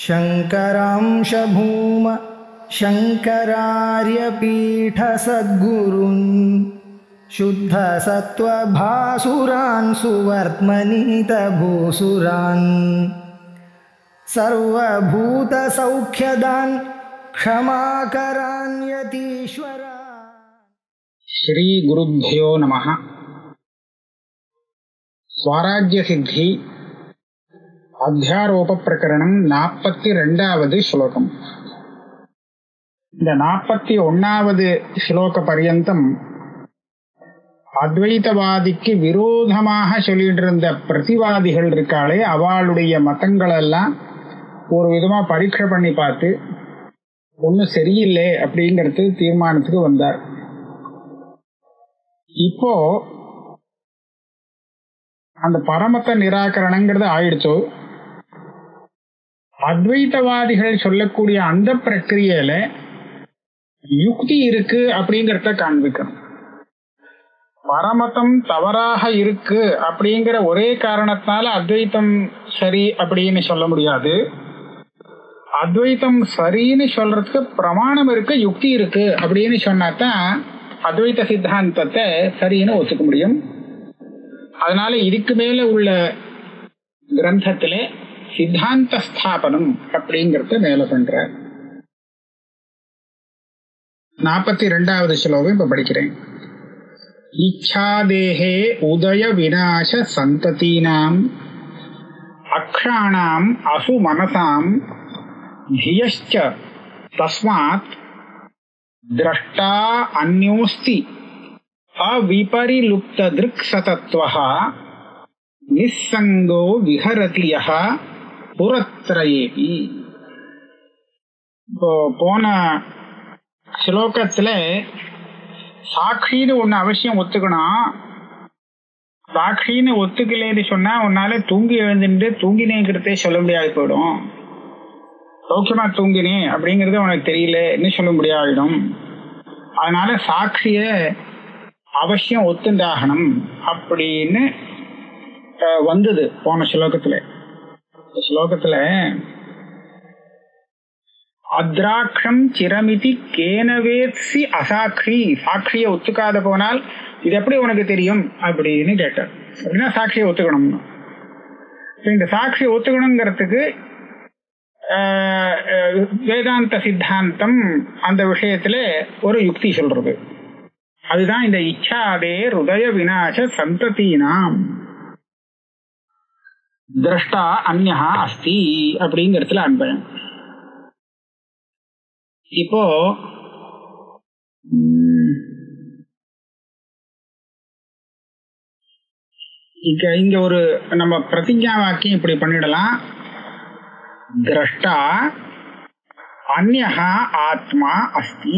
शङ्करांशभूम शङ्करार्यपीठसद्गुरुन् शुद्धसत्त्वभासुरान् सुवर्त्मनीतभूसुरान् सर्वभूतसौख्यदान् क्षमाकरान्यतीश्वरा ಶ್ರೀ ಗುರುಭ್ಯೋ ನಮಃ ஸ்வராஜ்ய சித்தி அத்தியாரோப பிரகரணம் நாற்பத்தி ரெண்டாவது ஸ்லோகம் இந்த நாற்பத்தி ஒன்னாவது ஸ்லோக பர்யந்தம் அத்வைதவாதிக்கு விரோதமாக சொல்லிட்டு இருந்த பிரதிவாதிகள் இருக்காளே அவளுடைய மதங்கள் எல்லாம் ஒரு விதமா பரீட்சை பண்ணி பார்த்து ஒன்னும் சரியில்லை அப்படிங்கிறது தீர்மானத்துக்கு வந்தார் இப்போ அந்த பரமத்த நிராகரணங்கிறது ஆயிடுச்சோ அத்வைத்தவாதிகள் சொல்லக்கூடிய அந்த பிரக்கிரியையில யுக்தி இருக்கு அப்படிங்கறத காண்பிக்கணும் பரமத்தம் தவறாக இருக்கு அப்படிங்கிற ஒரே காரணத்தால அத்வைத்தம் சரி அப்படின்னு சொல்ல முடியாது அத்வைத்தம் சரின்னு சொல்றதுக்கு பிரமாணம் இருக்கு யுக்தி இருக்கு அப்படின்னு சொன்னாதான் அத்வைத சித்தாந்தத்தை சரின்னு ஒத்துக்க முடியும் அதனால இதுக்கு மேல உள்ள கிரந்தத்திலே சித்தாந்த ஸ்தாபனம் அப்படிங்கறத மேல பண்ற நாற்பத்தி ரெண்டாவது ஸ்லோகம் இப்ப படிக்கிறேன் இச்சாதேகே உதய விநாச சந்ததீனாம் அக்ஷாணாம் அசு மனசாம் धियश्च तस्मात् द्रष्टा अन्योऽस्ति अविपरिलुप्तदृक्सतत्वः निस्सङ्गो विहरति यः புறத்திரையேபி இப்போ போன ஸ்லோகத்துல சாட்சின்னு ஒண்ணு அவசியம் ஒத்துக்கணும் சாட்சின்னு ஒத்துக்கலைன்னு சொன்னா உன்னால தூங்கி எழுந்துட்டு தூங்கினேங்கிறதே சொல்ல முடியாது போயிடும் சௌக்கியமா தூங்கினேன் அப்படிங்கறது உனக்கு தெரியலன்னு சொல்ல முடியாயிடும் அதனால சாட்சிய அவசியம் ஒத்துண்டாகணும் அப்படின்னு வந்தது போன ஸ்லோகத்துல ஸ்லோகத்துல அத்ராட்சம் சிரமிதி கேனவேத்சி அசாட்சி சாட்சியை ஒத்துக்காத போனால் இது எப்படி உனக்கு தெரியும் அப்படின்னு கேட்டார் அப்படின்னா சாட்சியை ஒத்துக்கணும் இந்த சாட்சியை ஒத்துக்கணுங்கிறதுக்கு வேதாந்த சித்தாந்தம் அந்த விஷயத்துல ஒரு யுக்தி சொல்றது அதுதான் இந்த இச்சாதே ஹிருதய விநாச சந்ததினாம் திரஷ்டா அந்யா அஸ்தி அப்படிங்கறதுல அன்பயம் இப்போ இங்க இங்க ஒரு நம்ம பிரதிஜா வாக்கியம் இப்படி பண்ணிடலாம் द्रष्टा अन्यः आत्मा अस्ति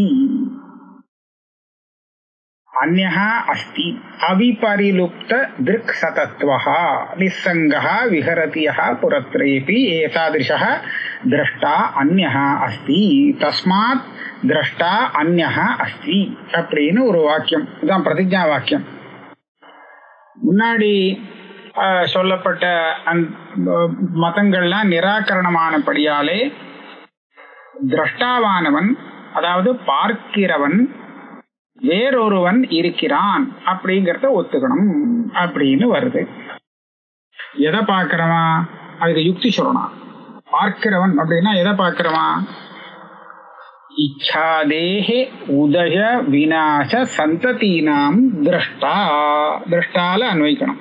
अन्यः अस्ति अविपरिलुप्त दृक् सतत्वः निस्सङ्गः विहरति यः पुरत्रेऽपि एतादृशः द्रष्टा अन्यः अस्ति தஸ்மாத் திரஷ்டா அந்யஹ அஸ்தி அப்படின்னு ஒரு வாக்கியம் இதுதான் பிரதிஜா வாக்கியம் முன்னாடி சொல்லப்பட்ட மதங்கள்லாம் நிராகரணமானபடியாலே திரஷ்டாவானவன் அதாவது பார்க்கிறவன் வேறொருவன் இருக்கிறான் அப்படிங்கறத ஒத்துக்கணும் அப்படின்னு வருது எதை பார்க்கிறவன் அதுக்கு யுக்தி சொல்லணும் பார்க்கிறவன் அப்படின்னா எதை பார்க்கிறவன் இச்சாதேஹே உதய விநாச சந்ததீனாம் திரஷ்டா திரஷ்டால அன்வைக்கணும்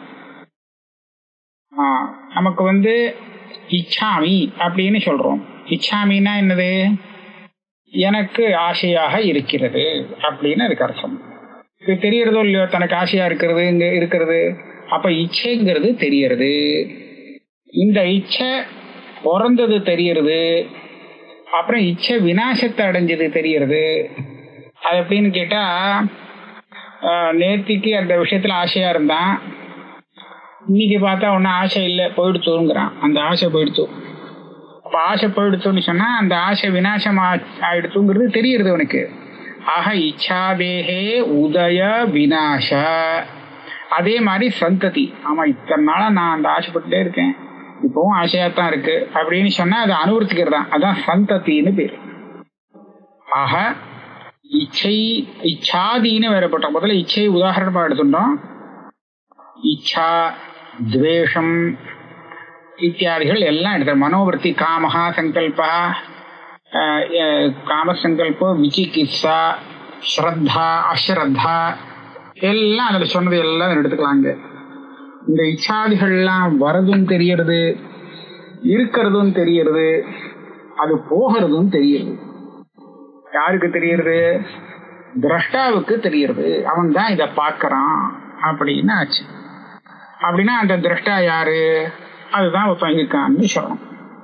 நமக்கு வந்து இச்சாமி அப்படின்னு சொல்றோம் இச்சாமின்னா என்னது எனக்கு ஆசையாக இருக்கிறது அப்படின்னு அதுக்கு அர்த்தம் இது தெரியறதோ இல்லையோ தனக்கு ஆசையா இருக்கிறது இங்க இருக்கிறது அப்ப இச்சைங்கிறது தெரியறது இந்த இச்சை பிறந்தது தெரியறது அப்புறம் இச்சை விநாசத்தை அடைஞ்சது தெரியறது அது எப்படின்னு கேட்டா நேத்திக்கு அந்த விஷயத்துல ஆசையா இருந்தான் இன்னைக்கு பார்த்தா ஒன்னும் ஆசை இல்லை போயிடுத்துங்கிறான் அந்த ஆசை போயிடுத்து அப்ப ஆசை போயிடுத்துன்னு சொன்னா அந்த ஆசை விநாசம் ஆயிடுத்துங்கிறது தெரியுது அவனுக்கு ஆக இச்சாதேகே உதய விநாச அதே மாதிரி சந்ததி ஆமா இத்தனை நாளா நான் அந்த ஆசைப்பட்டுட்டே இருக்கேன் இது இப்பவும் ஆசையாத்தான் இருக்கு அப்படின்னு சொன்னா அதை அனுவர்த்திக்கிறது தான் அதான் சந்தத்தின்னு பேர் ஆக இச்சை இச்சாதின்னு வேறப்பட்ட முதல்ல இச்சை உதாரணமா எடுத்துட்டோம் இச்சா துவேஷம் இத்தியாதிகள் எல்லாம் எடுத்து மனோவர்த்தி காமஹா சங்கல்பா அஹ், அஹ், காமசங்கல்போ விசிகித்சா ஸ்ரத்தா அஸ்ரத்தா எல்லாம் அதுல சொன்னது எல்லாம் எடுத்துக்கலாங்க இந்த இச்சாதிகள்லாம் வரதும் தெரியறது இருக்கிறதும் தெரியறது அது போகிறதும் தெரியுது யாருக்கு தெரியறது திரஷ்டாவுக்கு தெரியறது அவன் தான் இதை பார்க்கறான் அப்படின்னு ஆச்சு அப்படின்னா அந்த திரஷ்டா யாரு அதுதான் ஒருத்தன் இருக்கான்னு சொல்லணும்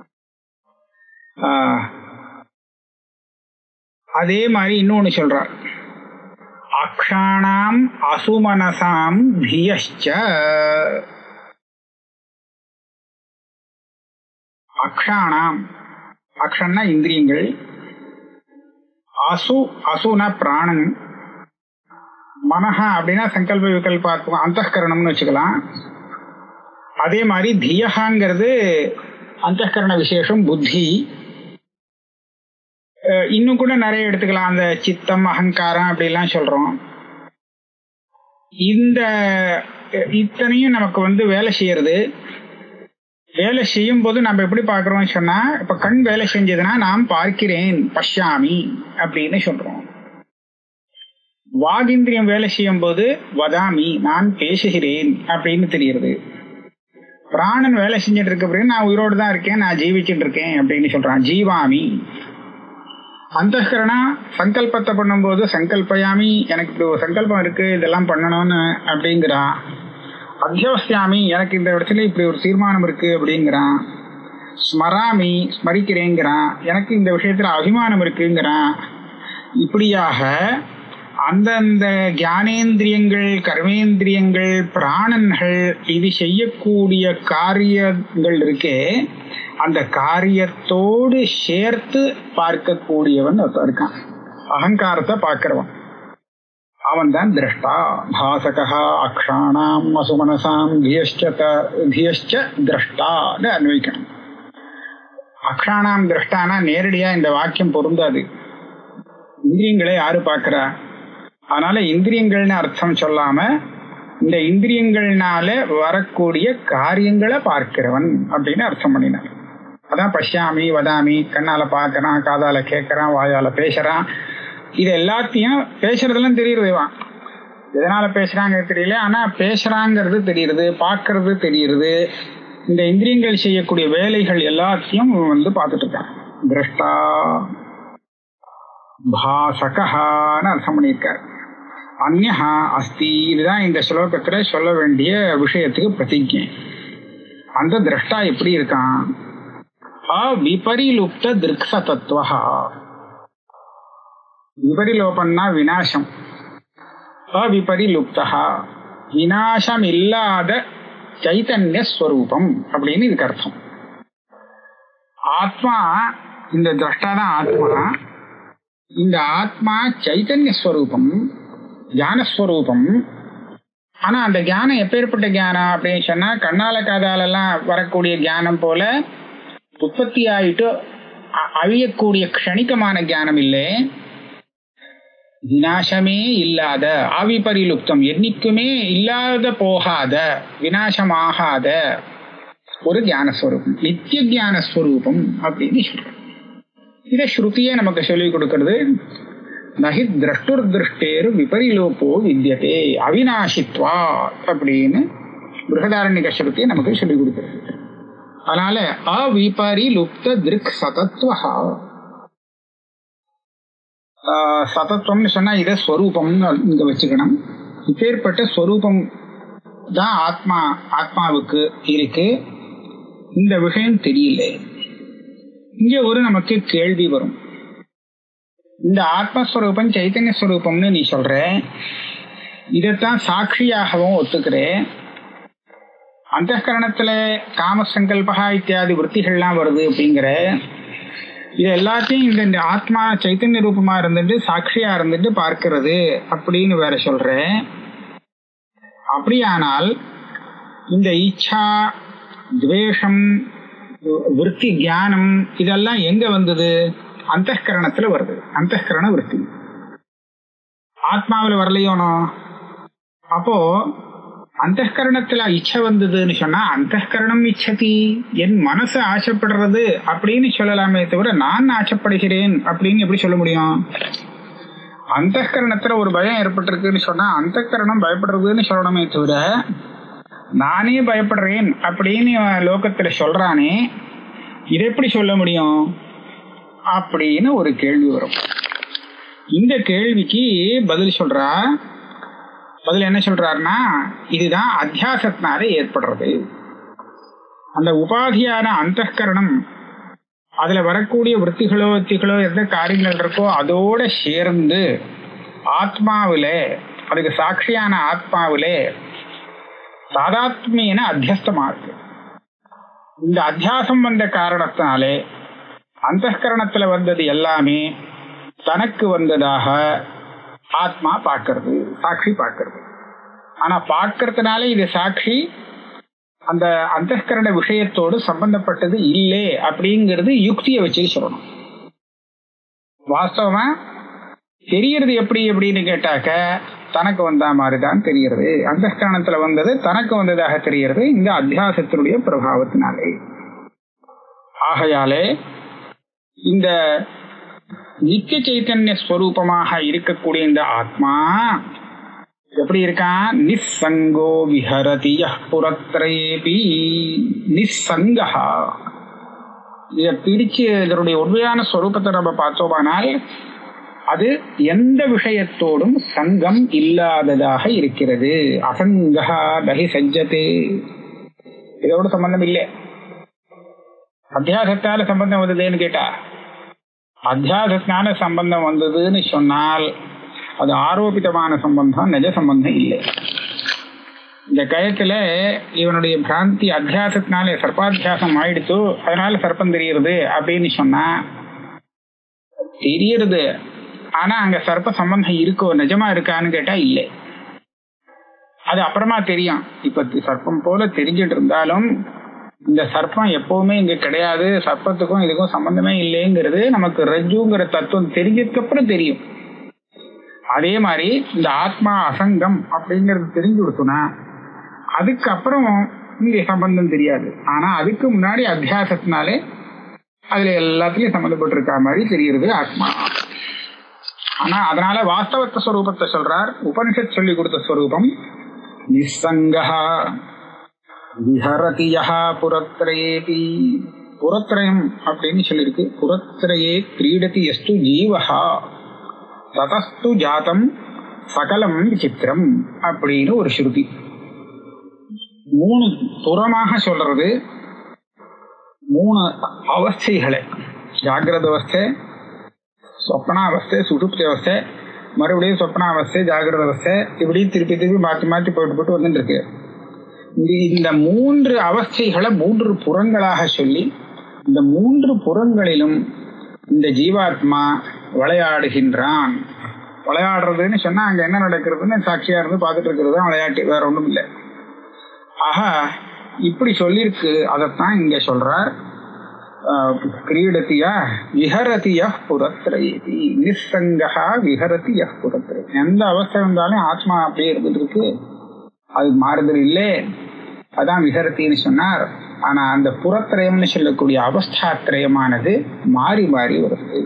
ஆஹ், அதே மாதிரி இன்னொன்னு சொல்றார் அக்ஷாணாம் அசுமனசாம் தியஷ்ச அக்ஷாணாம் அக்ஷன்னா இந்திரியங்கள் அசு அசுனா பிராணன் மனஹா அப்படின்னா சங்கல்ப விகல்பாத்மகம் அந்தகரணம்னு வச்சுக்கலாம் அதே மாதிரி தியகாங்கிறது அந்தகரண விசேஷம் புத்தி அஹ் இன்னும் கூட நிறைய எடுத்துக்கலாம் அந்த சித்தம் அகங்காரம் அப்படிலாம் சொல்றோம் இந்த அஹ் இத்தனையும் நமக்கு வந்து வேலை செய்யறது வேலை செய்யும் போது நம்ம எப்படி பார்க்கறோம்னு சொன்னா இப்ப கண் வேலை செஞ்சதுன்னா நான் பார்க்கிறேன் பஷ்யாமி அப்படின்னு சொல்றோம் வாகிந்திரியம் வேலை செய்யும் போது வதாமி நான் பேசுகிறேன் அப்படின்னு தெரியுது பிராணன் வேலை செஞ்சுட்டு இருக்க பிறகு நான் உயிரோடு தான் இருக்கேன் நான் ஜீவிச்சுட்டு இருக்கேன் அப்படின்னு சொல்றான் ஜீவாமி அந்தகரணா சங்கல்பத்தை பண்ணும்போது சங்கல்பயாமி எனக்கு இப்படி ஒரு சங்கல்பம் இருக்கு இதெல்லாம் பண்ணணும்னு அப்படிங்கிறான் அத்தியவசியாமி எனக்கு இந்த இடத்துல இப்படி ஒரு தீர்மானம் இருக்கு அப்படிங்கிறான் ஸ்மராமி ஸ்மரிக்கிறேங்கிறான் எனக்கு இந்த விஷயத்துல அபிமானம் இருக்குங்கிறான் இப்படியாக அந்தந்த ஞானேந்திரியங்கள் கர்மேந்திரியங்கள் பிராணன்கள் இது செய்யக்கூடிய காரியங்கள் இருக்கே அந்த காரியத்தோடு சேர்த்து பார்க்கக்கூடியவன் ஒருத்தன் இருக்கான் அகங்காரத்தை பார்க்கிறவன் அவன் தான் திரஷ்டா பாசகா அக்ஷாணாம் அசுமனசாம் தியஷ்ட தியஷ்ட திரஷ்டான்னு அன்வைக்கணும் அக்ஷாணாம் திரஷ்டானா நேரடியா இந்த வாக்கியம் பொருந்தாது இந்திரியங்களை யாரு பார்க்கிறா அதனால இந்திரியங்கள்னு அர்த்தம் சொல்லாம இந்த இந்திரியங்கள்னால வரக்கூடிய காரியங்களை பார்க்கிறவன் அப்படின்னு அர்த்தம் பண்ணினார் அதான் பஷ்யாமி வதாமி கண்ணால பார்க்கறான் காதால கேட்கறான் வாயால பேசுறான் இது எல்லாத்தையும் பேசுறதெல்லாம் தெரியுதுவான் எதனால பேசுறாங்க தெரியல ஆனா பேசுறாங்கிறது தெரியுது பார்க்கறது தெரியுது இந்த இந்திரியங்கள் செய்யக்கூடிய வேலைகள் எல்லாத்தையும் வந்து பார்த்துட்டு இருக்கான் திரஷ்டா பாசகான்னு அர்த்தம் பண்ணியிருக்காரு அந்நா அஸ்தி இதுதான் இந்த ஸ்லோகத்துல சொல்ல வேண்டிய விஷயத்துக்கு பிரதிஜை அந்த திரஷ்டா எப்படி இருக்கான் அவிபரிலுப்த திருக்ஷ தத்துவா விபரிலோபன்னா வினாசம் அவிபரிலுப்தா வினாசம் இல்லாத சைத்தன்ய ஸ்வரூபம் அப்படின்னு இதுக்கு அர்த்தம் ஆத்மா இந்த திரஷ்டா தான் ஆத்மா இந்த ஆத்மா சைத்தன்ய ஸ்வரூபம் ஞானஸ்வரூபம் ஆனா அந்த ஞானம் எப்பேற்பட்ட ஞானம் அப்படின்னு சொன்னா கண்ணால காதாலெல்லாம் வரக்கூடிய ஞானம் போல உற்பத்தி ஆயிட்டு அ- அழியக்கூடிய க்ஷணிகமான ஞானம் இல்லை விநாசமே இல்லாத ஆவிபரிலுப்தம் என்னைக்குமே இல்லாத போகாத விநாசமாகாத ஒரு ஞானஸ்வரூபம் நித்திய ஞானஸ்வரூபம் அப்படின்னு சொல்றோம் இதை ஸ்ருதியே நமக்கு சொல்லிக் கொடுக்கிறது நகி திரஷ்டுர் திருஷ்டேரு விபரிலோப்போ வித்தியதே அவிநாசித்வா அப்படின்னு பிருகதாரண்யக ஸ்ருதியை நமக்கு சொல்லிக் கொடுக்கிறது அதனால அவிபரிலுப்த திருக் சதத்வா ஆஹ் சதத்துவம்னு சொன்னா இதை ஸ்வரூபம்னு இங்க வச்சுக்கணும் இப்பேற்பட்ட ஸ்வரூபம் தான் ஆத்மா ஆத்மாவுக்கு இருக்கு இந்த விஷயம் தெரியல இங்க ஒரு நமக்கு கேள்வி வரும் இந்த ஆத்மஸ்வரூபம் சைத்தன்ய ஸ்வரூபம்னு நீ சொல்ற இதைத்தான் சாட்சியாகவும் ஒத்துக்கிறேன் அந்த கரணத்துல காமசங்கல்பகா இத்தியாதி விற்த்திகள்லாம் வருது அப்படிங்கிற இது எல்லாத்தையும் இந்த இந்த ஆத்மா சைத்தன்ய ரூபமா இருந்துட்டு சாட்சியா இருந்துட்டு பார்க்கிறது அப்படின்னு வேற சொல்றேன் அப்படியானால் இந்த இச்சா துவேஷம் விற்பி ஞானம் இதெல்லாம் எங்க வந்தது அந்தகரணத்துல வருது அந்தகரண விற்பி ஆத்மாவில் வரலையோனோ அப்போ அந்தகரணத்துல இச்சை வந்ததுன்னு சொன்னா அந்தகரணம் இச்சதி என் மனசு ஆசைப்படுறது அப்படின்னு சொல்லலாமே தவிர நான் ஆசைப்படுகிறேன் அப்படின்னு எப்படி சொல்ல முடியும் அந்தகரணத்துல ஒரு பயம் ஏற்பட்டிருக்குன்னு சொன்னா அந்தகரணம் பயப்படுறதுன்னு சொல்லணுமே தவிர நானே பயப்படுறேன் அப்படின்னு இவன் லோகத்துல சொல்றானே இதை எப்படி சொல்ல முடியும் அப்படின்னு ஒரு கேள்வி வரும் இந்த கேள்விக்கு பதில் சொல்றா பதில் என்ன சொல்றாருன்னா இதுதான் அத்தியாசத்தினால ஏற்படுறது அந்த உபாதியான அந்தகரணம் அதுல வரக்கூடிய விற்த்திகளோ வித்திகளோ எந்த காரியங்கள் இருக்கோ அதோட சேர்ந்து ஆத்மாவில அதுக்கு சாட்சியான ஆத்மாவில சாதாத்மியன அத்தியஸ்தமா இருக்கு இந்த அத்தியாசம் வந்த காரணத்தினாலே அந்தகரணத்துல வந்தது எல்லாமே தனக்கு வந்ததாக ஆத்மா பார்க்கறது சாட்சி பார்க்கறது ஆனா பார்க்கறதுனால இது சாட்சி அந்த அந்தகரண விஷயத்தோடு சம்பந்தப்பட்டது இல்லை அப்படிங்கிறது யுக்தியை வச்சு சொல்லணும் வாஸ்தவமா தெரியறது எப்படி அப்படின்னு கேட்டாக்க தனக்கு வந்த மாதிரி தான் தெரிகிறது அந்தஸ்தானத்துல வந்தது தனக்கு வந்ததாக தெரிகிறது இந்த அத்தியாசத்தினுடைய பிரபாவத்தினாலே ஆகையாலே இந்த நித்திய சைத்தன்ய ஸ்வரூபமாக இருக்கக்கூடிய இந்த ஆத்மா எப்படி இருக்கான் நிசங்கோ விஹரதி புறத்திரேபி நிசங்கா இத பிரிச்சு இதனுடைய உண்மையான ஸ்வரூபத்தை நம்ம பார்த்தோமானால் அது எந்த விஷயத்தோடும் சங்கம் இல்லாததாக இருக்கிறது அசங்கா தகி சஞ்சதே இதோட சம்பந்தம் இல்லை அத்தியாசத்தால சம்பந்தம் வந்ததுன்னு கேட்டா அத்தியாசத்தினால சம்பந்தம் வந்ததுன்னு சொன்னால் அது ஆரோபிதமான சம்பந்தம் நிஜ சம்பந்தம் இல்லை இந்த கயத்துல இவனுடைய பிராந்தி அத்தியாசத்தினால சர்ப்பாத்தியாசம் ஆயிடுத்து அதனால சர்ப்பம் தெரியுறது அப்படின்னு சொன்னா தெரியறது ஆனா அங்க சர்ப்ப சம்பந்தம் இருக்கோ நிஜமா இருக்கான்னு கேட்டா இல்லை அது அப்புறமா தெரியும் இப்ப சர்ப்பம் போல தெரிஞ்சிட்டு இருந்தாலும் இந்த சர்ப்பம் எப்பவுமே இங்க கிடையாது சர்ப்பத்துக்கும் இதுக்கும் சம்பந்தமே இல்லைங்கிறது நமக்கு ரஜுங்கிற தத்துவம் தெரிஞ்சதுக்கு அப்புறம் தெரியும் அதே மாதிரி இந்த ஆத்மா அசங்கம் அப்படிங்கறது தெரிஞ்சு கொடுத்தோம்னா அதுக்கப்புறம் இங்க சம்பந்தம் தெரியாது ஆனா அதுக்கு முன்னாடி அத்தியாசத்தினாலே அதுல எல்லாத்துலயும் சம்மந்தப்பட்டிருக்க மாதிரி தெரியுது ஆத்மா ஆனா அதனால வாஸ்தவத்த ஸ்வரூபத்தை சொல்றார் உபனிஷத் சொல்லி கொடுத்த ஸ்வரூபம் நிசங்கா விஹரதியா புறத்திரேபி புறத்திரயம் அப்படின்னு சொல்லியிருக்கு புறத்திரையே கிரீடதி எஸ்து ஜீவஹா ததஸ்து ஜாத்தம் சகலம் விசித்திரம் அப்படின்னு ஒரு ஸ்ருதி மூணு புறமாக சொல்றது மூணு அவஸ்தைகளை ஜாகிரத அவஸ்தை சொப்பனாவஸ்தை சுடுப்தி அவஸ்தை மறுபடியும் சொப்பனாவஸ்தை ஜாகிரத அவஸ்தை இப்படி திருப்பி திருப்பி மாற்றி மாற்றி போட்டு போட்டு வந்துட்டு இருக்கு இந்த மூன்று அவஸ்தைகளை மூன்று புறங்களாக சொல்லி இந்த மூன்று புறங்களிலும் இந்த ஜீவாத்மா விளையாடுகின்றான் விளையாடுறதுன்னு சொன்னா அங்க என்ன நடக்கிறதுன்னு சாட்சியா இருந்து பார்த்துட்டு இருக்கிறது தான் விளையாட்டு வேற ஒண்ணும் இல்லை ஆக இப்படி சொல்லியிருக்கு அதைத்தான் இங்க சொல்றார் கிரீடத்தியா விஹரதிய புறத்திரையதி நிசங்கா விஹரதிய புறத்திரை எந்த அவஸ்தை வந்தாலும் ஆத்மா அப்படியே இருந்துட்டு இருக்கு அது மாறுதல் இல்லை அதான் விஹரத்தின்னு சொன்னார் ஆனா அந்த புறத்திரயம்னு சொல்லக்கூடிய அவஸ்தாத்திரயமானது மாறி மாறி வருது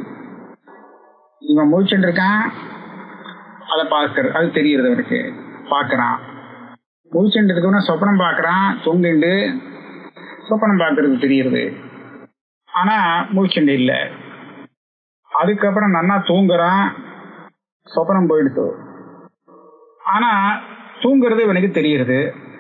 இவன் முழிச்சுட்டு இருக்கான் அதை பார்க்கறது அது தெரியுறது அவனுக்கு பார்க்கறான் முழிச்சுட்டு இருக்கவன சொப்பனம் பார்க்கறான் தூங்கிண்டு சொப்பனம் பார்க்கறது தெரியுறது ஆனா மூச்சுண்டு இல்லை அதுக்கப்புறம் நன்னா தூங்குறான் சொப்பனம் போயிடுத்து ஆனா தூங்குறது இவனுக்கு தெரியுது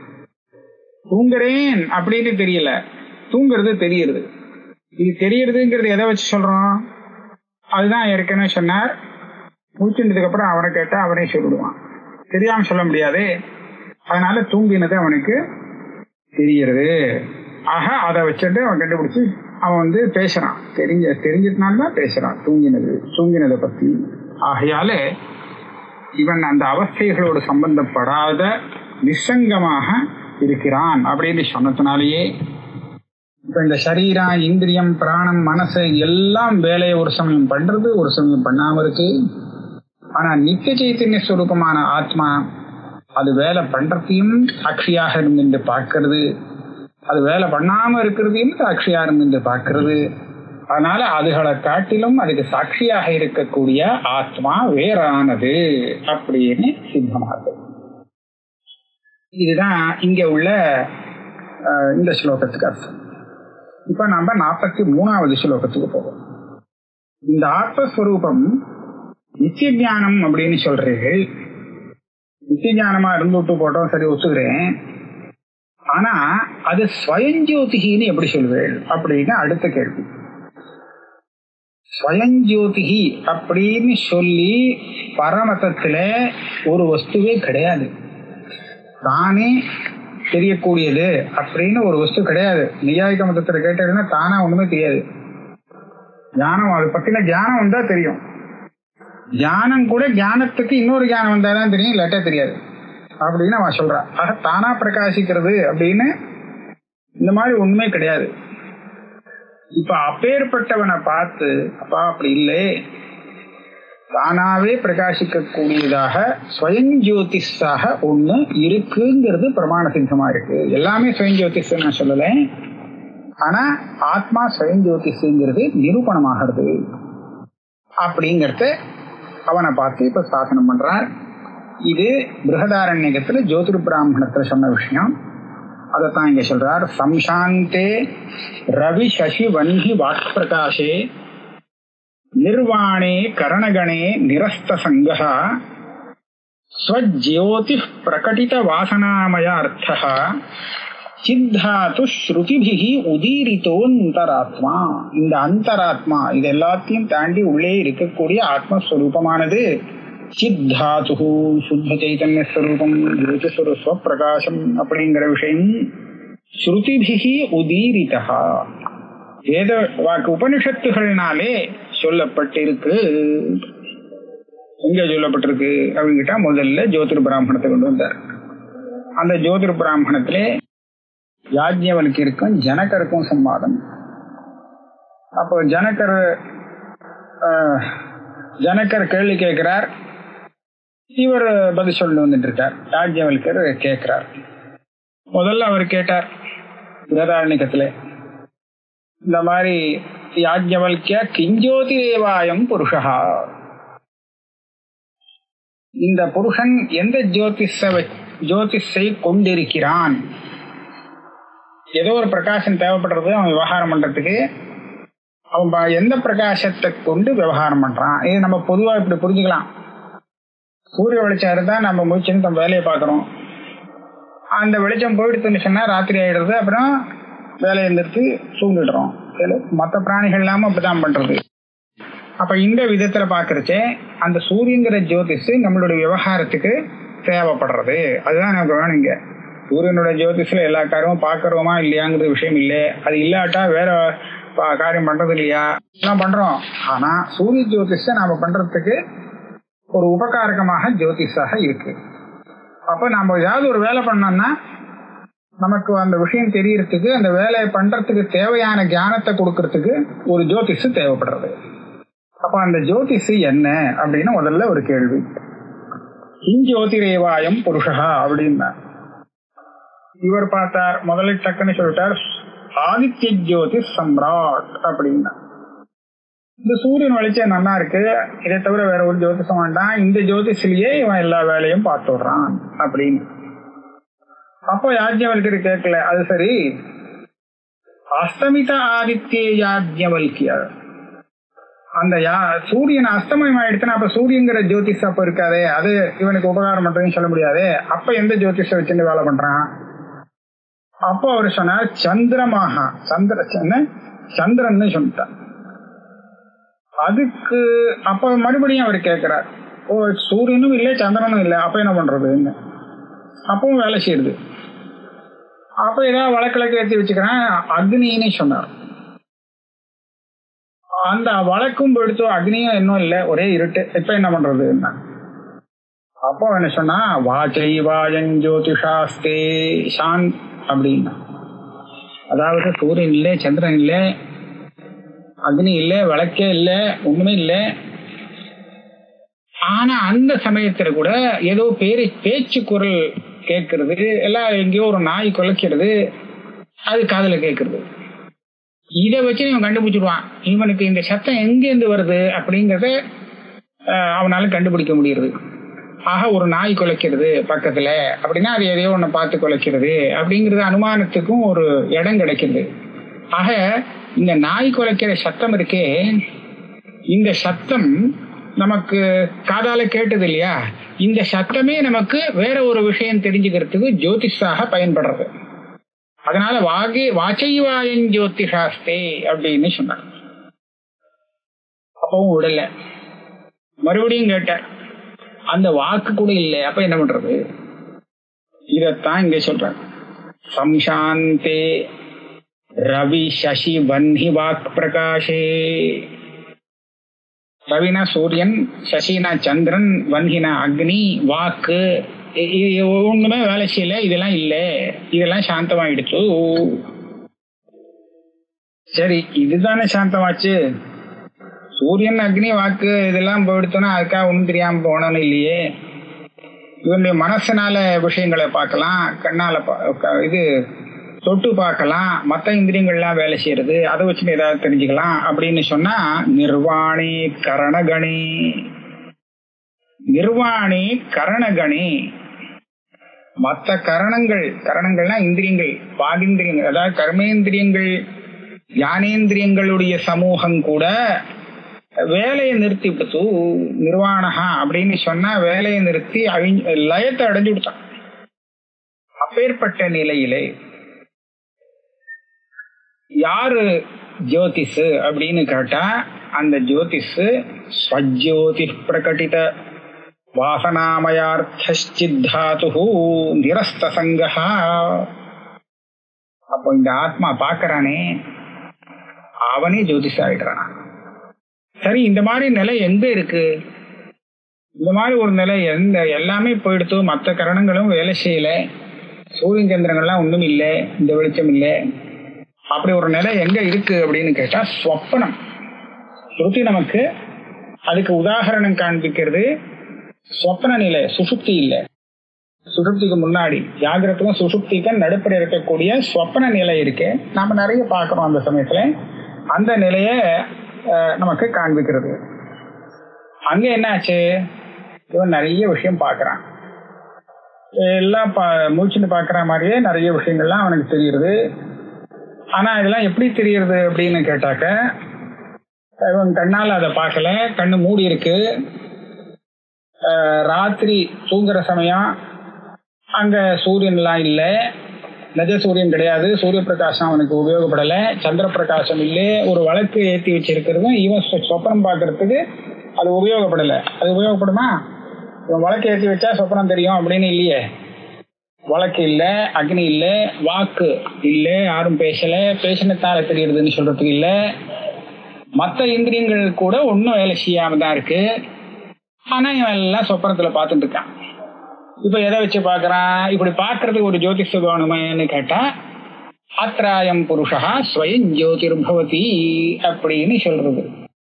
தூங்குறேன் அப்படின்னு தெரியல தூங்குறது தெரியுது இது தெரியறதுங்கிறது எதை வச்சு சொல்றோம் அதுதான் ஏற்கனவே சொன்னார் மூச்சுனதுக்கு அப்புறம் அவனை கேட்டா அவனே சொல்லிடுவான் தெரியாம சொல்ல முடியாது அதனால தூங்கினது அவனுக்கு தெரியறது ஆக அதை வச்சுட்டு அவன் கண்டுபிடிச்சு அவன் வந்து பேசுறான் தெரிஞ்ச தெரிஞ்சதுனால்தான் பேசுறான் தூங்கினது தூங்கினதை பத்தி ஆகையால இவன் அந்த அவஸ்தைகளோடு சம்பந்தப்படாத நிசங்கமாக இருக்கிறான் அப்படின்னு சொன்னதுனாலேயே இப்ப இந்த சரீரம் இந்திரியம் பிராணம் மனசு எல்லாம் வேலையை ஒரு சமயம் பண்றது ஒரு சமயம் பண்ணாம இருக்கு ஆனா நித்திய சைத்தன்ய ஸ்வரூபமான ஆத்மா அது வேலை பண்றதையும் சாட்சியாக இருந்து பார்க்கறது அது வேலை பண்ணாம இருக்கிறதையும் சாட்சியா இருந்து பார்க்கறது அதனால அதுகளை காட்டிலும் அதுக்கு சாட்சியாக இருக்கக்கூடிய ஆத்மா வேறானது அப்படின்னு சித்தமாகுது இதுதான் இங்க உள்ள அஹ், இந்த ஸ்லோகத்துக்கு அர்த்தம் இப்ப நம்ம நாற்பத்தி மூணாவது ஸ்லோகத்துக்கு போவோம் இந்த ஆத்மஸ்வரூபம் நித்திய ஞானம் அப்படின்னு சொல்றீர்கள் நித்திய ஞானமா இருந்து விட்டு போட்டோம் சரி ஒத்துக்கிறேன் ஆனா அது ஸ்வயஞ்சோதிகின்னு எப்படி சொல்வேள் அப்படின்னு அடுத்த கேள்வி ஸ்வயஞ்சோதிகி அப்படின்னு சொல்லி பரமதத்துல ஒரு வஸ்துவே கிடையாது தானே தெரியக்கூடியது அப்படின்னு ஒரு வஸ்து கிடையாது நியாயிக மதத்துல கேட்டீங்கன்னா தானா ஒண்ணுமே தெரியாது ஞானம் அது பத்தின ஞானம் வந்தா தெரியும் ஞானம் கூட ஞானத்துக்கு இன்னொரு ஞானம் வந்தாதான் தெரியும் இல்லாட்டா தெரியாது அப்படின்னு அவன் சொல்றா ஆக தானா பிரகாசிக்கிறது அப்படின்னு இந்த மாதிரி ஒண்ணுமே கிடையாது இப்ப அப்பேற்பட்டவனை பார்த்து அப்பா அப்படி இல்லை தானாவே பிரகாசிக்க கூடியதாக ஸ்வயஞ்சோதிஷாக ஒண்ணு இருக்குங்கிறது பிரமாண சித்தமா இருக்கு எல்லாமே ஸ்வயஞ்சோதிஷ் நான் சொல்லல ஆனா ஆத்மா ஸ்வயஞ்சோதிஷுங்கிறது நிரூபணமாகிறது அப்படிங்கறத அவனை பார்த்து இப்ப சாசனம் பண்றார் இது பிருகதாரண்யகத்துல ஜோதிர் பிராமணத்துல சொன்ன விஷயம் அதைத்தான் இங்க சொல்றார் சம்சாந்தே ரவி சசி வன்கி வாக் பிரகாஷே நிர்வாணே கரணகணே நிரஸ்த சங்கா ஸ்வஜ்யோதி பிரகடித வாசனாமய அர்த்தः சித்தாத்து ஸ்ருதிபிகி உதீரித்தோந்தராத்மா இந்த அந்தராத்மா இது எல்லாத்தையும் தாண்டி உள்ளே இருக்கக்கூடிய ஆத்மஸ்வரூபமானது சித்தாத்து சுத்த சைதன்ய ஸ்வரூபம் ஜோதிஸ்வர ஸ்வப்பிரகாசம் அப்படிங்கிற விஷயம் ஸ்ருதிபிகி உதீரிதா வேத வாக்கு உபனிஷத்துகள்னாலே சொல்லப்பட்டிருக்கு எங்க சொல்லப்பட்டிருக்கு அப்படின்னு கேட்டா முதல்ல ஜோதிர் பிராமணத்தை கொண்டு வந்தார் அந்த ஜோதிர் பிராமணத்திலே யாஜ்யவனுக்கு ஜனகருக்கும் சம்வாதம் அப்போ ஜனகர் ஆஹ், ஜனகர் கேள்வி கேட்கிறார் இவர் பதில் சொல்லி வந்துட்டு இருக்கார் யாஜ்யவல்கர் கேட்கிறார் முதல்ல அவர் கேட்டார் பிரதாரணிகத்திலே இந்த மாதிரி யாஜ்யவல்கிய கிஞ்சோதி தேவாயம் புருஷா இந்த புருஷன் எந்த ஜோதிஷ ஜோதிஷை கொண்டிருக்கிறான் ஏதோ ஒரு பிரகாசம் தேவைப்படுறது அவன் விவகாரம் பண்றதுக்கு அவன் ப- எந்த பிரகாசத்தை கொண்டு விவகாரம் பண்றான் இது நம்ம பொதுவா இப்படி புரிஞ்சுக்கலாம் சூரிய வெளிச்சம் இருந்தா நம்ம முடிச்சுன்னு நம்ம வேலையை பார்க்குறோம் அந்த வெளிச்சம் போயிடுத்துன்னு சொன்னா ராத்திரி ஆயிடுறது அப்புறம் வேலையை நிறுத்தி தூங்கிடுறோம் மற்ற பிராணிகள் இல்லாம அப்படிதான் பண்றது அப்ப இந்த விதத்துல பாக்குறச்சே அந்த சூரியங்கிற ஜோதிஷ் நம்மளுடைய விவகாரத்துக்கு தேவைப்படுறது அதுதான் நமக்கு வேணும் இங்க சூரியனோட ஜோதிஷத்துல எல்லா காரியமும் பாக்குறோமா இல்லையாங்கிற விஷயம் இல்லை அது இல்லாட்டா வேற பா- காரியம் பண்றது இல்லையா எல்லாம் பண்றோம் ஆனா சூரிய ஜோதிஷ நாம பண்றதுக்கு ஒரு உபகாரகமாக ஜோதிஷாக இருக்கு அப்ப நம்ம ஏதாவது ஒரு வேலை பண்ணோம்னா நமக்கு அந்த விஷயம் தெரியறதுக்கு அந்த வேலையை பண்றதுக்கு தேவையான ஞானத்தை கொடுக்கறதுக்கு ஒரு ஜோதிஷு தேவைப்படுறது அப்ப அந்த ஜோதிஷு என்ன அப்படின்னு முதல்ல ஒரு கேள்வி இஞ்சோதிரேவாயம் புருஷா அப்படின்னா இவர் பார்த்தார் முதல்ல டக்குன்னு சொல்லிட்டார் ஆதித்ய ஜோதி சம்ராட் அப்படின்னா இந்த சூரியன் வெளிச்சம் நல்லா இருக்கு இதை தவிர வேற ஒரு ஜோதிஷம் வேண்டாம் இந்த ஜோதிஷிலேயே இவன் எல்லா வேலையும் பார்த்து விடுறான் அப்படின்னு அப்போ யாஜ்யவல்கிற கேட்கல அது சரி அஸ்தமித ஆதித்ய யாஜ்யவல்கியர் அந்த யா சூரியன் அஸ்தமயம் ஆயிடுச்சுன்னா அப்ப சூரியங்கிற ஜோதிஷ் அப்ப இருக்காதே அது இவனுக்கு உபகாரம் பண்றதுன்னு சொல்ல முடியாதே அப்ப எந்த ஜோதிஷ வச்சுட்டு வேலை பண்றான் அப்போ அவர் சொன்னார் சந்திரமாக சந்திர என்ன? சந்திரன்னு சொல்லிட்டார் அதுக்கு அப்ப மறுபடியும் அவர் கேட்கிறார் ஓ சூரியனும் இல்லை சந்திரனும் இல்லை அப்ப என்ன பண்றதுன்னு அப்பவும் வேலை செய்யுது அப்ப ஏதாவது வழக்கிழக்கு ஏற்றி வச்சுக்கிறேன் அக்னின்னு சொன்னார் அந்த வழக்கும் எடுத்து அக்னியும் இன்னும் இல்லை ஒரே இருட்டு இப்ப என்ன பண்றது அப்போ என்ன சொன்னா வாச்சை வாயன் ஜோதிஷாஸ்தே சாந்த் அப்படின்னா அதாவது சூரியன் இல்லை சந்திரன் இல்லை அக்னி இல்லை விளக்கே இல்லை ஒண்ணுமே இல்லை ஆனா அந்த சமயத்துல கூட ஏதோ பேரு பேச்சு குரல் கேட்கறது எல்லாம் எங்கேயோ ஒரு நாய் குலைக்கிறது அது காதுல கேட்கறது இதை வச்சு இவன் கண்டுபிடிச்சிடுவான் இவனுக்கு இந்த சத்தம் எங்கேருந்து வருது அப்படிங்கறத அஹ், அவனால கண்டுபிடிக்க முடியுது ஆக ஒரு நாய் குலைக்கிறது பக்கத்துல அப்படின்னா அது எதையோ ஒண்ணு பார்த்து குலைக்கிறது அப்படிங்கிறது அனுமானத்துக்கும் ஒரு இடம் கிடைக்கிறது ஆக இந்த நாய் குலைக்கிற சத்தம் இருக்கே இந்த சத்தம் நமக்கு காதால கேட்டது இல்லையா இந்த சத்தமே நமக்கு வேற ஒரு விஷயம் தெரிஞ்சுக்கிறதுக்கு ஜோதிஷாக பயன்படுறது அதனால வாகே வாச்சைவாயன் ஜோதிஷாஸ்தே அப்படின்னு சொன்னார் அப்பவும் விடல மறுபடியும் கேட்டார் அந்த வாக்கு கூட இல்லை அப்ப என்ன பண்றது இதத்தான் இங்க சொல்றாங்க சம்சாந்தே ரவி சசி வன்னி வாக் பிரகாஷே ரவினா சூரியன் சசினா சந்திரன் வன்கினா அக்னி வாக்கு இ- இது ஒண்ணுமே வேலை செய்யல இதெல்லாம் இல்ல இதெல்லாம் சாந்தமாயிடுச்சு சரி இதுதானே சாந்தமாச்சு சூரியன் அக்னி வாக்கு இதெல்லாம் போயிடுத்தோன்னா அதுக்காக ஒண்ணும் தெரியாம போனோன்னு இல்லையே இவனுடைய மனசனால விஷயங்களை பார்க்கலாம் கண்ணால பா- க- இது தொட்டு பார்க்கலாம் மற்ற இந்திரியங்கள்லாம் வேலை செய்யறது அதை வச்சு ஏதாவது தெரிஞ்சுக்கலாம் அப்படின்னு சொன்னா நிர்வாணி கரணகணி நிர்வாணி கரணகணி மற்ற கரணங்கள் கரணங்கள்னா இந்திரியங்கள் பாகிந்திரியங்கள் அதாவது கர்மேந்திரியங்கள் ஞானேந்திரியங்களுடைய சமூகம் கூட வேலையை நிறுத்தி விடுத்து நிர்வாணகா அப்படின்னு சொன்னா வேலையை நிறுத்தி அழிஞ்சு லயத்தை அடைஞ்சு விட்டான் அப்பேற்பட்ட நிலையிலே யாரு ஜோதிஷ் அப்படின்னு கேட்டா அந்த ஜோதிஷ் ஸ்வஜோதி பிரகட்டித வாசனாமயார்த்தித்தாத்து நிரஸ்த சங்கஹா அப்போ இந்த ஆத்மா பாக்குறானே அவனே ஜோதிஷ ஆயிடுறான் சரி இந்த மாதிரி நிலை எங்க இருக்கு இந்த மாதிரி ஒரு நிலை எந்த எல்லாமே போயிடுத்து மற்ற கரணங்களும் வேலை செய்யல சூரியன் சந்திரங்கள்லாம் ஒண்ணும் இல்லை இந்த வெளிச்சம் இல்லை அப்படி ஒரு நிலை எங்க இருக்கு அப்படின்னு கேட்டா ஸ்வப்பனம் ஸ்ருதி நமக்கு அதுக்கு உதாகரணம் காண்பிக்கிறது ஸ்வப்ன நிலை சுசுப்தி இல்லை சுசுப்திக்கு முன்னாடி ஜாகிரத்துக்கும் சுசுப்திக்கும் நடுப்புற இருக்கக்கூடிய ஸ்வப்ன நிலை இருக்கு நாம நிறைய பார்க்கிறோம் அந்த சமயத்துல அந்த நிலைய அஹ், நமக்கு காண்பிக்கிறது அங்க என்னாச்சு இவன் நிறைய விஷயம் பார்க்கறான் எல்லாம் பா மூச்சுன்னு பார்க்குற மாதிரியே நிறைய விஷயங்கள்லாம் அவனுக்கு தெரியுது ஆனா இதெல்லாம் எப்படி தெரியுது அப்படின்னு கேட்டாக்க இவன் கண்ணால் அதை பார்க்கல கண்ணு மூடி இருக்கு அஹ் ராத்திரி தூங்குற சமயம் அங்க சூரியன்லாம் இல்லை நிஜ சூரியன் கிடையாது சூரிய பிரகாசம் அவனுக்கு உபயோகப்படலை சந்திர பிரகாசம் இல்லை ஒரு வழக்கு ஏற்றி வச்சிருக்கிறதும் இவன் சொ- சொப்பனம் பார்க்கறதுக்கு அது உபயோகப்படலை அது உபயோகப்படுமா இவன் வழக்கு ஏற்றி வச்சா சொப்பனம் தெரியும் அப்படின்னு இல்லையே வழக்கு இல்ல அக்னி இல்ல வாக்கு இல்ல யாரும் பேசல பேசினத்தால தெரியுதுன்னு சொல்றதுக்கு இல்ல மத்த இந்திரியங்கள் கூட ஒன்னும் வேலை செய்யாம தான் இருக்கு ஆனா இவன் எல்லாம் சொப்பனத்துல பார்த்துட்டு இருக்கான் இப்ப எதை வச்சு பாக்குறான் இப்படி பாக்குறதுக்கு ஒரு ஜோதிஷ வேணுமேன்னு கேட்டா ஆத்ராயம் புருஷா ஸ்வயம் ஜோதிர்பவதி அப்படின்னு சொல்றது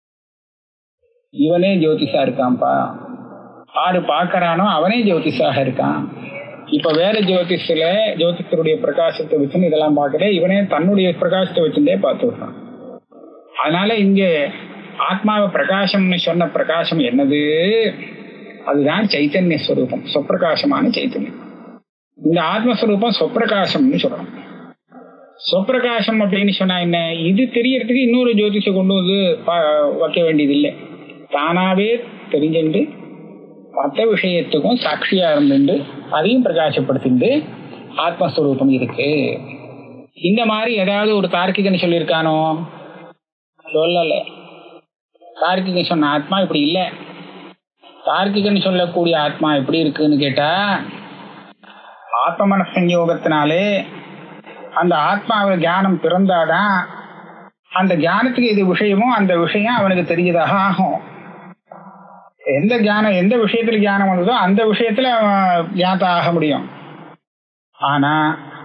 இவனே ஜோதிஷா இருக்கான்ப்பா ஆறு பாக்குறானோ அவனே ஜோதிஷாக இருக்கான் இப்ப வேற ஜோதிஷத்துல ஜோதிஷருடைய பிரகாசத்தை வச்சுன்னு இதெல்லாம் பார்க்கல இவனே தன்னுடைய பிரகாசத்தை வச்சுட்டே பார்த்து விடுறான் அதனால இங்க ஆத்மாவை பிரகாசம்னு சொன்ன பிரகாசம் என்னது அதுதான் சைத்தன்ய ஸ்வரூபம் சொப்பிரகாசமான சைத்தன்யம் இந்த ஆத்மஸ்வரூபம் சொப்பிரகாசம்னு சொல்றோம் சொப்பிரகாசம் அப்படின்னு சொன்னா என்ன இது தெரியறதுக்கு இன்னொரு ஜோதிஷ கொண்டு வந்து பா- வைக்க வேண்டியது இல்லை தானாவே தெரிஞ்சுண்டு மற்ற விஷயத்துக்கும் சாட்சியா இருந்துட்டு அதையும் பிரகாசப்படுத்திட்டு ஆத்மஸ்வரூபம் இருக்கு இந்த மாதிரி ஏதாவது ஒரு தார்க்கிகன் சொல்லியிருக்கானோ சொல்லல தார்க்கிகன் சொன்ன ஆத்மா இப்படி இல்லை தார்க்கிகன் சொல்லக்கூடிய ஆத்மா எப்படி இருக்குன்னு கேட்டா ஆத்ம மனசஞ்சோகத்தினாலே அந்த ஆத்மாவில் ஞானம் பிறந்தாதான் அந்த ஞானத்துக்கு எது விஷயமோ அந்த விஷயம் அவனுக்கு தெரிஞ்சதாக ஆகும் எந்த ஞானம் எந்த விஷயத்துல ஞானம் வந்ததோ அந்த விஷயத்துல அவன் ஞாத்த ஆக முடியும் ஆனா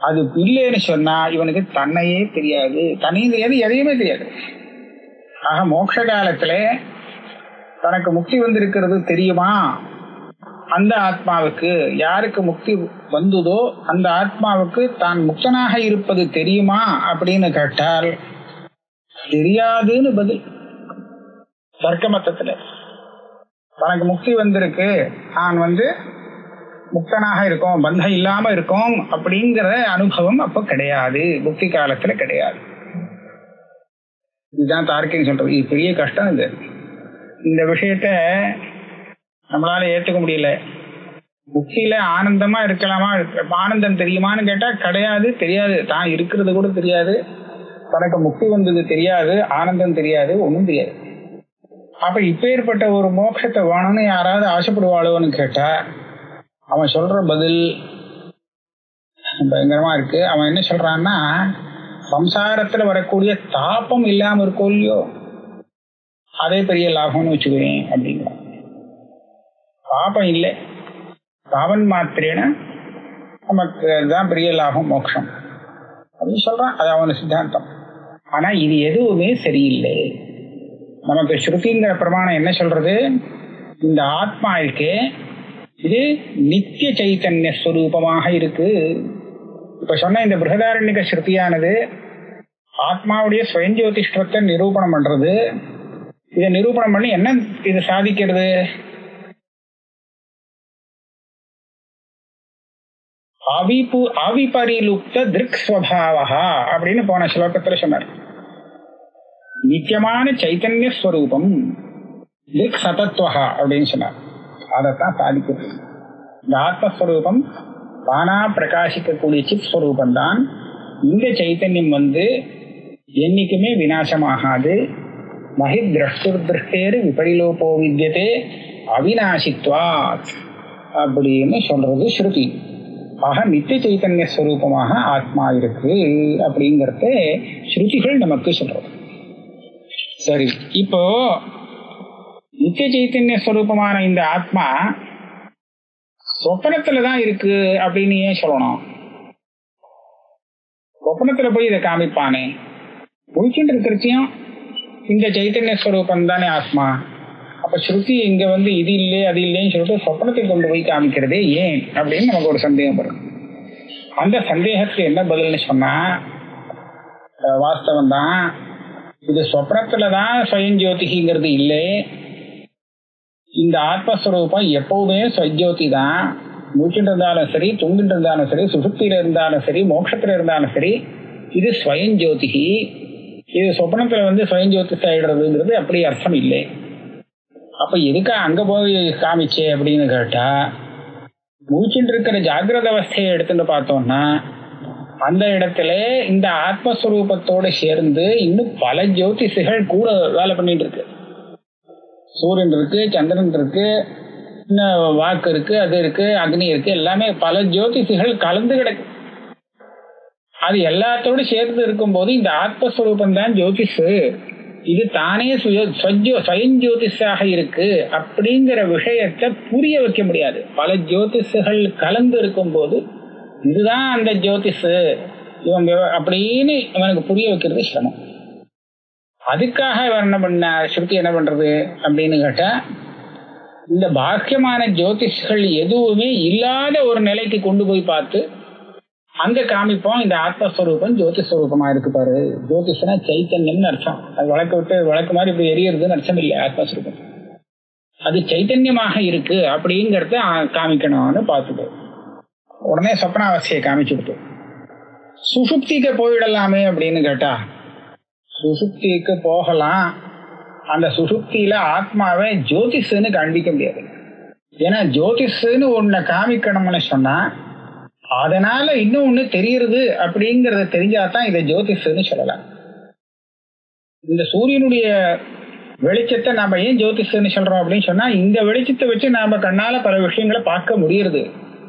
அது இல்லைன்னு சொன்னா இவனுக்கு தன்னையே தெரியாது தன்னையும் தெரியாது எதையுமே தெரியாது ஆக மோட்ச காலத்துல தனக்கு முக்தி வந்திருக்கிறது தெரியுமா அந்த ஆத்மாவுக்கு யாருக்கு முக்தி வந்ததோ அந்த ஆத்மாவுக்கு தான் முக்தனாக இருப்பது தெரியுமா அப்படின்னு கேட்டால் தெரியாதுன்னு பதில் தர்க்க மத்தத்துல தனக்கு முக்தி வந்திருக்கு நான் வந்து முக்தனாக இருக்கோம் பந்தம் இல்லாம இருக்கோம் அப்படிங்கிற அனுபவம் அப்ப கிடையாது முக்தி காலத்துல கிடையாது இதுதான் தார்க்கின்னு சொல்றது இது பெரிய கஷ்டம் இது இந்த விஷயத்த நம்மளால ஏத்துக்க முடியல முக்தியில ஆனந்தமா இருக்கலாமா ஆனந்தம் தெரியுமான்னு கேட்டா கிடையாது தெரியாது தான் இருக்கிறது கூட தெரியாது தனக்கு முக்தி வந்தது தெரியாது ஆனந்தம் தெரியாது ஒண்ணும் தெரியாது அப்ப இப்பேற்பட்ட ஒரு மோட்சத்தை வேணும்னு யாராவது ஆசைப்படுவாளோன்னு கேட்டா அவன் சொல்ற பதில் பயங்கரமா இருக்கு அவன் என்ன சொல்றான்னா சம்சாரத்துல வரக்கூடிய தாபம் இல்லாம இருக்கோ இல்லையோ அதே பெரிய லாபம்னு வச்சுக்குவேன் அப்படிங்கிறான் பாபம் இல்லை பாவன் மாத்திரேன நமக்கு தான் பெரிய லாபம் மோட்சம் அப்படின்னு சொல்றான் அது அவன சித்தாந்தம் ஆனா இது எதுவுமே சரியில்லை நமக்கு ஸ்ருதிங்கிற பிரமாணம் என்ன சொல்றது இந்த ஆத்மா இருக்கே இது நித்திய சைத்தன்ய ஸ்வரூபமாக இருக்கு இப்ப சொன்ன இந்த பிருகதாரண்யக ஸ்ருதியானது ஆத்மாவுடைய சுயஞ்சோதிஷ்டத்தை நிரூபணம் பண்றது இதை நிரூபணம் பண்ணி என்ன இது சாதிக்கிறது அவிபு அவிபரிலுப்த திருக் ஸ்வபாவா அப்படின்னு போன ஸ்லோகத்துல சொன்னார் நித்தியமான சைத்தன்ய ஸ்வரூபம் திருக் சதத்துவா அப்படின்னு சொன்னார் அதைத்தான் சாதிக்கிறது இந்த ஆத்மஸ்வரூபம் தானா பிரகாசிக்கக்கூடிய சித் ஸ்வரூபம் தான் இந்த சைத்தன்யம் வந்து என்னைக்குமே விநாசமாகாது மகி திரஷ்டுர் திருஷ்டேரு விபரிலோபோ வித்தியதே அவிநாசித்வாத் அப்படின்னு சொல்றது ஸ்ருதி ஆக நித்திய சைத்தன்ய ஸ்வரூபமாக ஆத்மா இருக்கு அப்படிங்கறத ஸ்ருதிகள் நமக்கு சொல்றது சரி இப்போ நித்திய சைத்தன்ய ஸ்வரூபமான இந்த ஆத்மா சொப்பனத்துல தான் இருக்கு அப்படின்னு ஏன் சொல்லணும் சொப்பனத்துல போய் இதை காமிப்பானே முழிச்சுட்டு இருக்கிறச்சியும் இந்த சைத்தன்ய ஸ்வரூபம் தானே ஆத்மா அப்ப ஸ்ருதி இங்க வந்து இது இல்லையே அது இல்லைன்னு சொல்லிட்டு சொப்பனத்தை கொண்டு போய் காமிக்கிறதே ஏன் அப்படின்னு நமக்கு ஒரு சந்தேகம் வரும் அந்த சந்தேகத்துக்கு என்ன பதில்னு சொன்னா வாஸ்தவம் தான் இது சொப்னத்துலதான் சுயஞ்சோதிங்கிறது இல்லை இந்த ஆத்மஸ்வரூபம் எப்பவுமே சுயஜோதி தான் மூச்சுட்டு இருந்தாலும் சரி தூங்கிட்டு இருந்தாலும் சரி சுசுப்தியில இருந்தாலும் சரி மோட்சத்துல இருந்தாலும் சரி இது ஸ்வயஞ்சோதிகி இது சொப்னத்துல வந்து சுயஞ்சோதிஷ் ஆயிடுறதுங்கிறது அப்படி அர்த்தம் இல்லை அப்ப எதுக்கா அங்க போய் காமிச்சே அப்படின்னு கேட்டா மூச்சுட்டு இருக்கிற ஜாகிரத அவஸ்தையை எடுத்துட்டு பார்த்தோம்னா அந்த இடத்துல இந்த ஆத்மஸ்வரூபத்தோட சேர்ந்து இன்னும் பல ஜோதிஷிகள் கூட வேலை பண்ணிட்டு இருக்கு சூரியன் இருக்கு சந்திரன் இருக்கு இன்னும் வாக்கு இருக்கு அது இருக்கு அக்னி இருக்கு எல்லாமே பல ஜோதிஷிகள் கலந்து கிடக்கு அது எல்லாத்தோடு சேர்ந்து இருக்கும்போது இந்த ஆத்மஸ்வரூபம் தான் ஜோதிஷு இது தானே சுய ஸ்வஜோ சுயஞ்சோதிஷாக இருக்கு அப்படிங்கிற விஷயத்தை புரிய வைக்க முடியாது பல ஜோதிஷுகள் கலந்து இருக்கும் போது இதுதான் அந்த ஜோதிஷு இவன் அப்படின்னு இவனுக்கு புரிய வைக்கிறது சிரமம் அதுக்காக இவன் என்ன பண்ண ஸ்ருதி என்ன பண்றது அப்படின்னு கேட்டா இந்த பாக்கியமான ஜோதிஷ்கள் எதுவுமே இல்லாத ஒரு நிலைக்கு கொண்டு போய் பார்த்து அங்க காமிப்போம் இந்த ஆத்மஸ்வரூபம் ஜோதிஸ்வரூபமா இருக்கு பாரு ஜோதிஷனா சைத்தன்யம்னு அர்த்தம் அது வழக்கு விட்டு வழக்கு மாதிரி இப்படி எரியறதுன்னு அர்த்தம் இல்லை ஆத்மஸ்வரூபம் அது சைத்தன்யமாக இருக்கு அப்படிங்கறத காமிக்கணும்னு பார்த்துட்டு உடனே சொப்னாவஸ்தையை காமிச்சுடுத்து சுசுப்திக்கு போயிடலாமே அப்படின்னு கேட்டா சுசுப்திக்கு போகலாம் அந்த சுசுப்தியில ஆத்மாவை ஜோதிஷன்னு காண்பிக்க முடியாது ஏன்னா ஜோதிஷன்னு ஒன்ன காமிக்கணும்னு சொன்னா அதனால இன்னும் ஒண்ணு தெரியுது அப்படிங்கறத தெரிஞ்சாதான் இதை ஜோதிஷன்னு சொல்லலாம் இந்த சூரியனுடைய வெளிச்சத்தை நாம ஏன் ஜோதிஷன்னு சொல்றோம் அப்படின்னு சொன்னா இந்த வெளிச்சத்தை வச்சு நாம கண்ணால பல விஷயங்களை பார்க்க முடியறது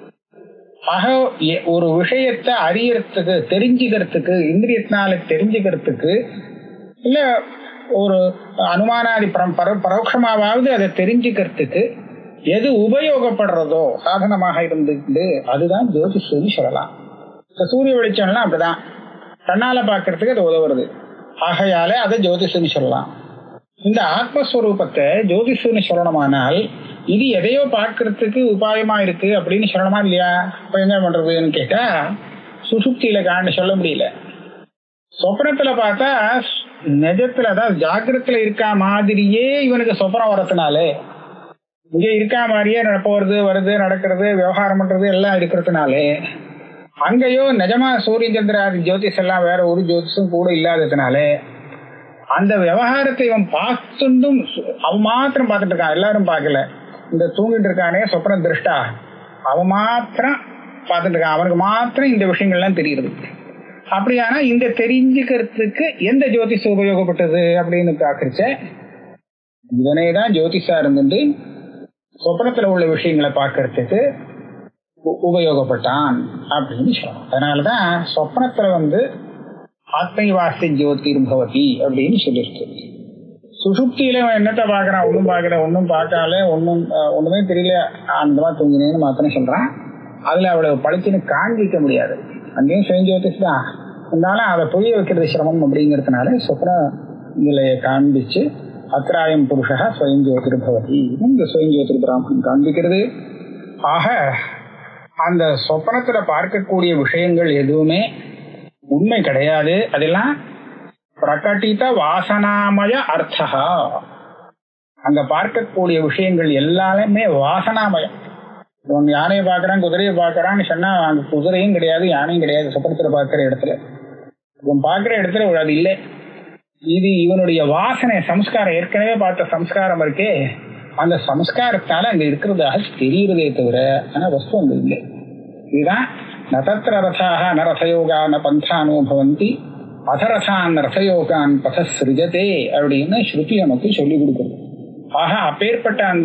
ஆக ஒரு விஷயத்தை அறியறதுக்கு தெரிஞ்சுக்கிறதுக்கு இந்திரியத்தினால தெரிஞ்சுக்கிறதுக்கு இல்ல ஒரு அனுமானாதி பரோட்சமாவது அதை தெரிஞ்சுக்கிறதுக்கு எது உபயோகப்படுறதோ சாதனமாக இருந்துட்டு அதுதான் ஜோதிஷன்னு சொல்லலாம் இப்ப சூரிய வெளிச்சம்லாம் அப்படிதான் கண்ணால பாக்குறதுக்கு அது உதவுறது ஆகையால அதை ஜோதிஷன்னு சொல்லலாம் இந்த ஆத்மஸ்வரூபத்தை ஜோதிஷன்னு சொல்லணுமானால் இது எதையோ பார்க்கறதுக்கு உபாயமா இருக்கு அப்படின்னு சொல்லணுமா இல்லையா இப்ப என்ன பண்றதுன்னு கேட்டா சுசுப்தியில காண்டு சொல்ல முடியல சொப்னத்துல பார்த்தா நிஜத்துல அதாவது ஜாக்கிரத்துல இருக்கா மாதிரியே இவனுக்கு சொப்னம் வரதுனாலே இங்க இருக்கா மாதிரியே போறது வருது நடக்கிறது விவகாரம் பண்றது எல்லாம் இருக்கிறதுனாலே அங்கேயோ நிஜமா சூரிய சந்திராதி ஜோதிஷ் எல்லாம் வேற ஒரு ஜோதிஷம் கூட இல்லாததுனாலே அந்த விவகாரத்தை இவன் பார்த்துட்டும் அவன் மாத்திரம் பார்த்துட்டு இருக்கான் எல்லாரும் பார்க்கல இந்த தூங்கிட்டு இருக்கானே சொப்ன திருஷ்டா அவன் மாத்திரம் பார்த்துட்டு இருக்கான் அவனுக்கு மாத்திரம் இந்த விஷயங்கள்லாம் தெரியுது அப்படியானா இந்த தெரிஞ்சுக்கிறதுக்கு எந்த ஜோதிஷ உபயோகப்பட்டது அப்படின்னு பார்க்கறச்ச இவனே தான் ஜோதிஷா இருந்துட்டு சொப்னத்துல உள்ள விஷயங்களை பார்க்கறதுக்கு உ- உபயோகப்பட்டான் அப்படின்னு சொல்லணும் அதனாலதான் சொப்னத்துல வந்து ஆத்மைவாசி ஜோதிர் பவதி அப்படின்னு சொல்லியிருக்கு சுசுப்தியில அவன் என்னத்த பாக்குறான் ஒண்ணும் பாக்கல ஒண்ணும் பார்க்கால ஒண்ணும் அஹ், ஒண்ணுமே தெரியல அந்த மாதிரி தூங்கினேன்னு மாத்திரம் சொல்றான் அதுல அவ்வளவு பளிச்சுன்னு காண்பிக்க முடியாது அங்கேயும் சுயஞ்சோதிஷ் தான் இருந்தாலும் அதை புரிய வைக்கிறது சிரமம் அப்படிங்கிறதுனால சொப்ன நிலையை காண்பிச்சு அத்திராயம் புருஷா சுயஞ்சோதிர் பவதி இந்த சுயஞ்சோதிர் பிராமணன் காண்பிக்கிறது ஆக அந்த சொப்பனத்துல பார்க்கக்கூடிய விஷயங்கள் எதுவுமே உண்மை கிடையாது அதெல்லாம் பிரகட்டித வாசனாமய அர்த்தா அங்க பார்க்கக்கூடிய விஷயங்கள் எல்லாமே வாசனாமயம் இவன் யானையை பார்க்கறான் குதிரையை பார்க்கறான்னு சொன்னா அங்க குதிரையும் கிடையாது யானையும் கிடையாது சொப்பனத்துல பார்க்கிற இடத்துல இவன் பார்க்கிற இடத்துல அது இல்லை இது இவனுடைய வாசனை சம்ஸ்காரம் ஏற்கனவே பார்த்த சம்ஸ்காரம் இருக்கே அந்த சம்ஸ்காரத்தால அங்க இருக்கிறதாக தெரியுறதே தவிர ஆனா வஸ்து அங்க இல்லை இதுதான் நதத்திர ரசாக ந ரசயோகா ந பந்தானோ பவந்தி அதரசான் ரசயோகான் பத சிருஜதே அப்படின்னு ஸ்ருதி நமக்கு சொல்லிக் கொடுக்குறது ஆக அப்பேற்பட்ட அந்த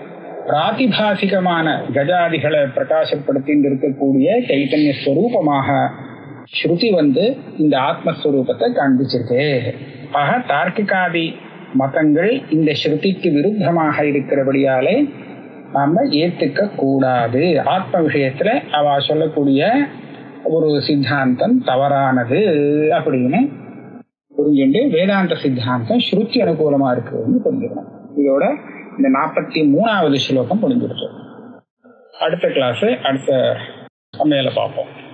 பிராதிபாசிகமான கஜாதிகளை பிரகாசப்படுத்தி இருக்கக்கூடிய சைத்தன்ய ஸ்வரூபமாக ஸ்ருதி வந்து இந்த ஆத்மஸ்வரூபத்தை காண்பிச்சிருக்கு ஆக தார்க்கிகாதி மதங்கள் இந்த ஸ்ருதிக்கு விருத்தமாக இருக்கிறபடியாலே நாம ஏத்துக்க கூடாது ஆத்ம விஷயத்துல அவ சொல்லக்கூடிய ஒரு சித்தாந்தம் தவறானது அப்படின்னு புரிஞ்சுட்டு வேதாந்த சித்தாந்தம் ஸ்ருதி அனுகூலமா இருக்குன்னு புரிஞ்சுக்கணும் இதோட இந்த நாற்பத்தி மூணாவது ஸ்லோகம் முடிஞ்சிருச்சு அடுத்த கிளாஸ் அடுத்த சமையல பார்ப்போம்